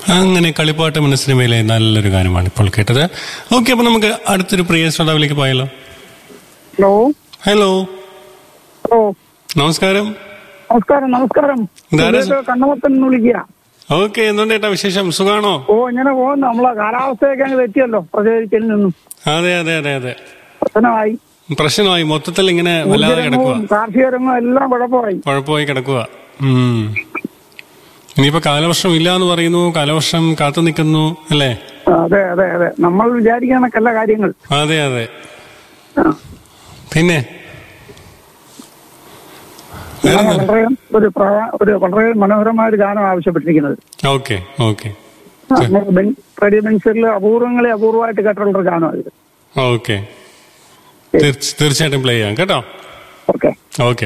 അങ്ങനെ കളിപ്പാട്ട് എന്ന സിനിമയിലെ നല്ലൊരു ഗാനമാണ് ഇപ്പോൾ കേട്ടത് ഓക്കെ അപ്പൊ നമുക്ക് അടുത്തൊരു പ്രിയ ശ്രോതാവിലേക്ക് പോയാലോ ഹലോ ഹലോ ഹലോ നമസ്കാരം നമസ്കാരം നമസ്കാരം ഇതാരാ? ഇതൊക്കെ കണ്ണമത്തൻ എന്ന് വിളിക്കുക ഓക്കെ എന്തുകൊണ്ട് ഏട്ടാ വിശേഷം സുഖാണോ ഓ ഇങ്ങനെ പോകുന്നു നമ്മളെ കാലാവസ്ഥയൊക്കെ അങ്ങ് തെറ്റിയല്ലോ പ്രത്യേകിച്ചിൽ നിന്നും അതെ അതെ അതെ അതെ പ്രശ്നമായി പ്രശ്നമായി മൊത്തത്തിൽ ഇങ്ങനെ വല്ലാതെ കിടക്കുക ഊർജ്ജരംഗവും കാർഷിക രംഗവും എല്ലാം കുഴപ്പമായി കുഴപ്പമായി കിടക്കുക ഉം. ഇനിയിപ്പോ കാലവർഷം ഇല്ല എന്ന് പറയുന്നു കാലവർഷം കാത്തു നിൽക്കുന്നു അല്ലേ അതെ അതെ അതെ നമ്മൾ വിചാരിക്കണക്കല്ല കാര്യങ്ങൾ അതെ അതെ ആ. പിന്നെ ഞാൻ വളരെ ഒരു പ്ര- ഒരു വളരെ മനോഹരമായ ഒരു ഗാനം ആവശ്യപ്പെട്ടിരിക്കുന്നത് ഓക്കെ ഓക്കെ നമ്മൾ ബെൻ- റേഡിയോ ബെൻസിൽ അപൂർവങ്ങളെ അപൂർവമായിട്ട് കേട്ടുള്ള ഒരു ഗാനമാണ് ഇത് ഓക്കെ തീർച്ച- തീർച്ചയായിട്ടും പ്ലേ ചെയ്യാം കേട്ടോ ഓക്കെ ഓക്കെ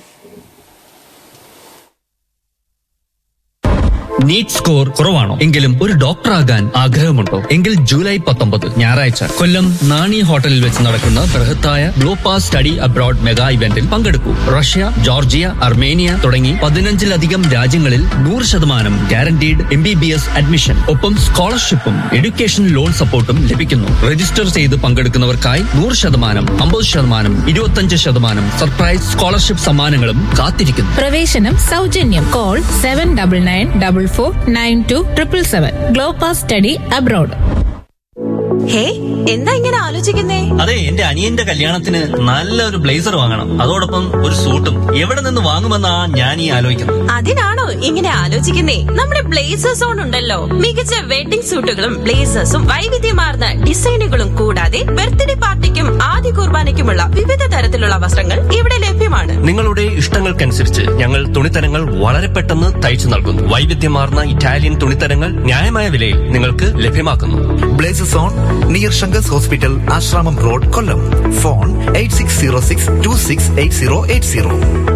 നീറ്റ് സ്കോർ കുറവാണോ എങ്കിലും ഒരു ഡോക്ടർ ആകാൻ ആഗ്രഹമുണ്ടോ എങ്കിൽ ജൂലൈ പത്തൊമ്പത് ഞായറാഴ്ച കൊല്ലം നാണി ഹോട്ടലിൽ വെച്ച് നടക്കുന്ന ബൃഹത്തായ ഗ്ലോപാസ് സ്റ്റഡി അബ്രോഡ് മെഗാ ഇവന്റിൽ പങ്കെടുക്കൂ റഷ്യ ജോർജിയ അർമേനിയ തുടങ്ങി പതിനഞ്ചിലധികം രാജ്യങ്ങളിൽ നൂറ് ശതമാനം guaranteed M B B S admission ഒപ്പം സ്കോളർഷിപ്പും എഡ്യൂക്കേഷൻ ലോൺ സപ്പോർട്ടും ലഭിക്കുന്നു രജിസ്റ്റർ ചെയ്ത് പങ്കെടുക്കുന്നവർക്കായി നൂറ് ശതമാനം അമ്പത് ശതമാനം ഇരുപത്തഞ്ച് ശതമാനം സർപ്രൈസ് സ്കോളർഷിപ്പ് സമ്മാനങ്ങളും കാത്തിരിക്കുന്നു പ്രവേശനം സൗജന്യം call seven double nine double four nine two triple seven Glopas study abroad hey എന്താ ഇങ്ങനെ ആലോചിക്കുന്നേ അതെ എന്റെ അനിയന്റെ കല്യാണത്തിന് നല്ലൊരു ബ്ലേസർ വാങ്ങണം അതോടൊപ്പം ഒരു സൂട്ടും എവിടെ നിന്ന് വാങ്ങുമെന്നാ ഞാൻ ഈ ആലോചിക്കുന്നത് അതിനാണോ ഇങ്ങനെ ആലോചിക്കുന്നേ നമ്മുടെ ബ്ലേസേഴ്സ് ഓൺ ഉണ്ടല്ലോ മികച്ച വെഡിംഗ് സൂട്ടുകളും ബ്ലേസേഴ്സും വൈവിധ്യമാർന്ന ഡിസൈനുകളും കൂടാതെ ബർത്ത്ഡേ പാർട്ടിക്കും ആദ്യ കുർബാനയ്ക്കുമുള്ള വിവിധ തരത്തിലുള്ള വസ്ത്രങ്ങൾ ഇവിടെ ലഭ്യമാണ് നിങ്ങളുടെ ഇഷ്ടങ്ങൾക്കനുസരിച്ച് ഞങ്ങൾ തുണിത്തരങ്ങൾ വളരെ പെട്ടെന്ന് തയ്ച്ചു നൽകുന്നു വൈവിധ്യമാർന്ന ഇറ്റാലിയൻ തുണിത്തരങ്ങൾ ന്യായമായ വിലയിൽ നിങ്ങൾക്ക് ലഭ്യമാക്കുന്നു blazes on near Sankar's hospital Asramam road Kollam phone eight six zero six two six eight zero eight zero